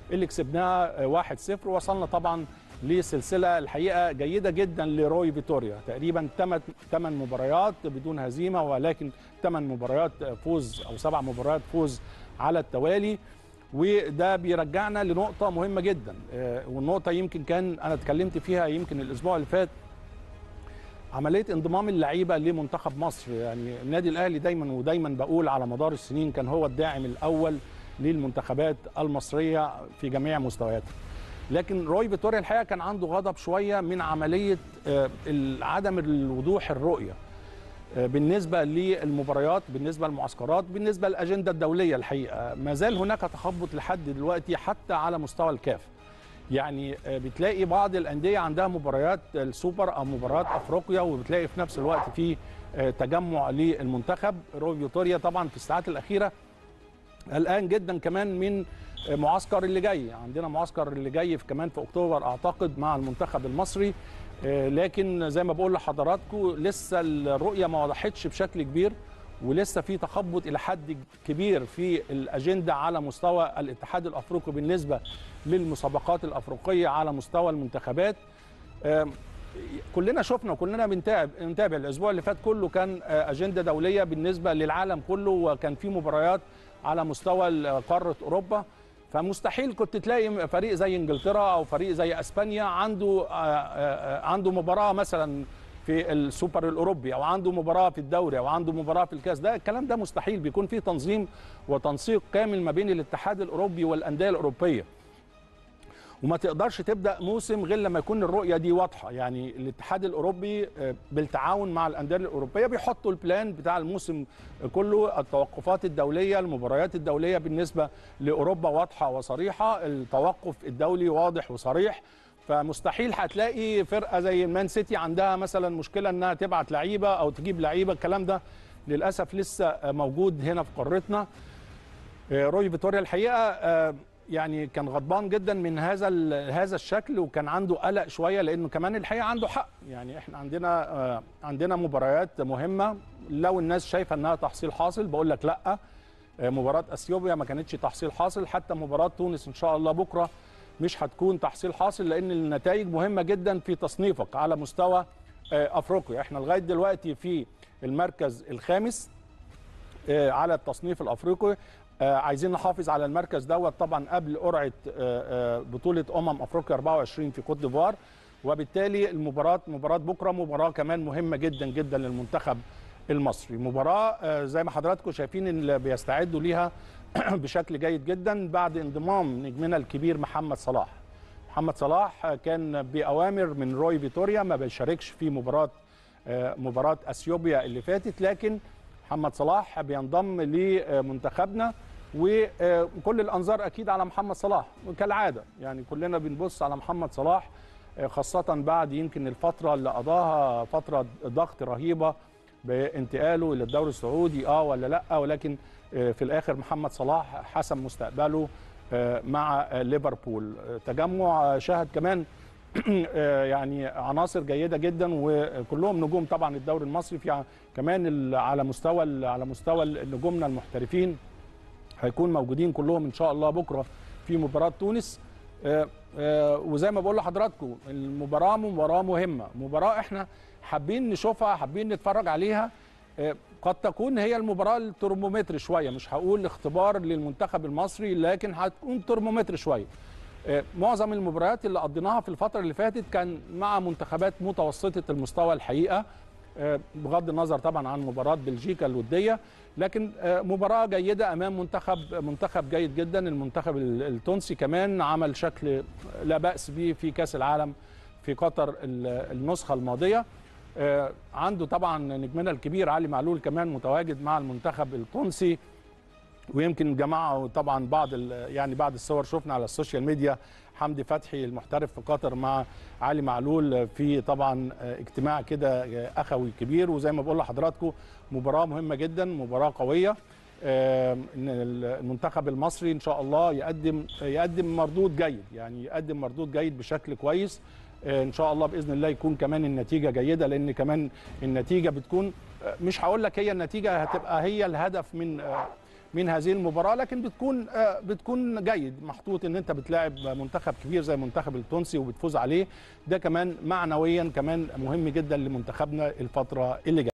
اللي كسبناها 1-0 وصلنا طبعا لسلسله الحقيقه جيده جدا لروي فيتوريا تقريبا 8 مباريات بدون هزيمه ولكن 8 مباريات فوز او سبع مباريات فوز على التوالي وده بيرجعنا لنقطه مهمه جدا والنقطه يمكن كان انا اتكلمت فيها يمكن الاسبوع اللي فات عمليه انضمام اللعيبه لمنتخب مصر يعني النادي الاهلي دايما ودايما بقول على مدار السنين كان هو الداعم الاول للمنتخبات المصريه في جميع مستوياتها لكن روي فيتوريا الحقيقه كان عنده غضب شويه من عمليه عدم الوضوح الرؤيه بالنسبه للمباريات بالنسبه للمعسكرات بالنسبه للاجنده الدوليه الحقيقه ما زال هناك تخبط لحد دلوقتي حتى على مستوى الكاف يعني بتلاقي بعض الانديه عندها مباريات السوبر او مباريات افريقيا وبتلاقي في نفس الوقت في تجمع للمنتخب روي فيتوريا طبعا في الساعات الاخيره قلقان جدا كمان من معسكر اللي جاي عندنا معسكر اللي جاي في كمان في اكتوبر اعتقد مع المنتخب المصري لكن زي ما بقول لحضراتكم لسه الرؤيه ما وضحتش بشكل كبير ولسه في تخبط الى حد كبير في الاجنده على مستوى الاتحاد الافريقي بالنسبه للمسابقات الافريقيه على مستوى المنتخبات كلنا شفنا وكلنا بنتابع بنتابع الاسبوع اللي فات كله كان اجنده دوليه بالنسبه للعالم كله وكان في مباريات على مستوى قاره اوروبا فمستحيل كنت تلاقي فريق زي انجلترا او فريق زي اسبانيا عنده عنده مباراه مثلا في السوبر الاوروبي او عنده مباراه في الدوري او عنده مباراه في الكاس ده الكلام ده مستحيل بيكون في تنظيم وتنسيق كامل ما بين الاتحاد الاوروبي والانديه الاوروبيه وما تقدرش تبدا موسم غير لما يكون الرؤيه دي واضحه يعني الاتحاد الاوروبي بالتعاون مع الانديه الاوروبيه بيحطوا البلان بتاع الموسم كله التوقفات الدوليه المباريات الدوليه بالنسبه لاوروبا واضحه وصريحه التوقف الدولي واضح وصريح فمستحيل هتلاقي فرقه زي المان سيتي عندها مثلا مشكله انها تبعت لعيبه او تجيب لعيبه الكلام ده للاسف لسه موجود هنا في قارتنا روي فيتوريا الحقيقه يعني كان غضبان جدا من هذا هذا الشكل وكان عنده قلق شويه لانه كمان الحقيقه عنده حق يعني احنا عندنا عندنا مباريات مهمه لو الناس شايفه انها تحصيل حاصل بقول لك لا مباراه اثيوبيا ما كانتش تحصيل حاصل حتى مباراه تونس ان شاء الله بكره مش هتكون تحصيل حاصل لان النتائج مهمه جدا في تصنيفك على مستوى افريقيا احنا لغايه دلوقتي في المركز الخامس على التصنيف الافريقي عايزين نحافظ على المركز دوت طبعا قبل قرعه بطوله امم افريقيا 24 في كوت ديفوار وبالتالي المباراه مباراه بكره مباراه كمان مهمه جدا جدا للمنتخب المصري مباراه زي ما حضراتكم شايفين اللي بيستعدوا ليها بشكل جيد جدا بعد انضمام نجمنا الكبير محمد صلاح محمد صلاح كان باوامر من روي فيتوريا ما بيشاركش في مباراه مباراه اثيوبيا اللي فاتت لكن محمد صلاح بينضم لمنتخبنا وكل الانظار اكيد على محمد صلاح كالعاده يعني كلنا بنبص على محمد صلاح خاصه بعد يمكن الفتره اللي قضاها فتره ضغط رهيبه بانتقاله الى الدوري السعودي اه ولا لا ولكن في الاخر محمد صلاح حسم مستقبله مع ليفربول تجمع شهد كمان يعني عناصر جيده جدا وكلهم نجوم طبعا الدوري المصري في كمان على مستوى على مستوى نجومنا المحترفين هيكون موجودين كلهم ان شاء الله بكره في مباراه تونس وزي ما بقول لحضراتكم المباراه مباراه مهمه مباراه احنا حابين نشوفها حابين نتفرج عليها قد تكون هي المباراه الترمومتر شويه مش هقول اختبار للمنتخب المصري لكن هتكون ترمومتر شويه معظم المباريات اللي قضيناها في الفتره اللي فاتت كان مع منتخبات متوسطه المستوى الحقيقه بغض النظر طبعا عن مباراه بلجيكا الوديه لكن مباراه جيده امام منتخب منتخب جيد جدا المنتخب التونسي كمان عمل شكل لا باس به في كاس العالم في قطر النسخه الماضيه عنده طبعا نجمنا الكبير علي معلول كمان متواجد مع المنتخب التونسي ويمكن جماعه طبعا بعض يعني بعض الصور شفنا على السوشيال ميديا حمدي فتحي المحترف في قطر مع علي معلول في طبعا اجتماع كده اخوي كبير وزي ما بقول لحضراتكم مباراه مهمه جدا مباراه قويه المنتخب المصري ان شاء الله يقدم يقدم مردود جيد يعني يقدم مردود جيد بشكل كويس ان شاء الله باذن الله يكون كمان النتيجه جيده لان كمان النتيجه بتكون مش هقول لك هي النتيجه هتبقى هي الهدف من من هذه المباراه لكن بتكون آه، بتكون جيد محطوط ان انت بتلاعب منتخب كبير زي المنتخب التونسي وبتفوز عليه ده كمان معنويا كمان مهم جدا لمنتخبنا الفتره اللي جايه